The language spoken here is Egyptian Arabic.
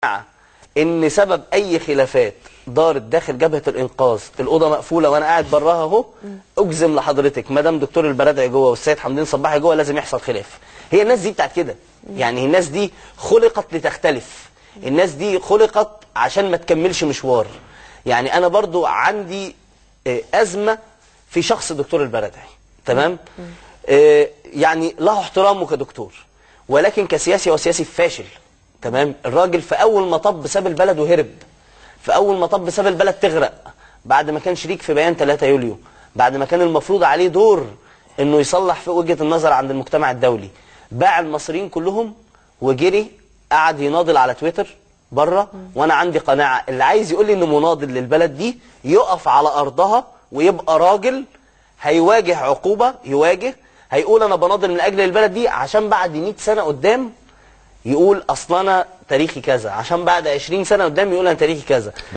ان سبب اي خلافات دارت داخل جبهه الانقاذ الاوضه مقفوله وانا قاعد براها اهو اجزم لحضرتك ما دام دكتور البرادعي جوه والسيد حمدين صباحي جوه لازم يحصل خلاف هي الناس دي بتاعت كده يعني الناس دي خلقت لتختلف الناس دي خلقت عشان ما تكملش مشوار يعني انا برضو عندي آه، ازمه في شخص دكتور البرادعي تمام آه، يعني له احترامه كدكتور ولكن كسياسي هو سياسي فاشل تمام الراجل في اول مطب ساب البلد وهرب في اول مطب ساب البلد تغرق بعد ما كان شريك في بيان 3 يوليو بعد ما كان المفروض عليه دور انه يصلح في وجهه النظر عند المجتمع الدولي باع المصريين كلهم وجري قعد يناضل على تويتر بره وانا عندي قناعه اللي عايز يقول لي انه مناضل للبلد دي يقف على ارضها ويبقى راجل هيواجه عقوبه يواجه هيقول انا بناضل من اجل البلد دي عشان بعد 100 سنه قدام يقول اصل انا تاريخي كذا عشان بعد 20 سنه قدام يقول انا تاريخي كذا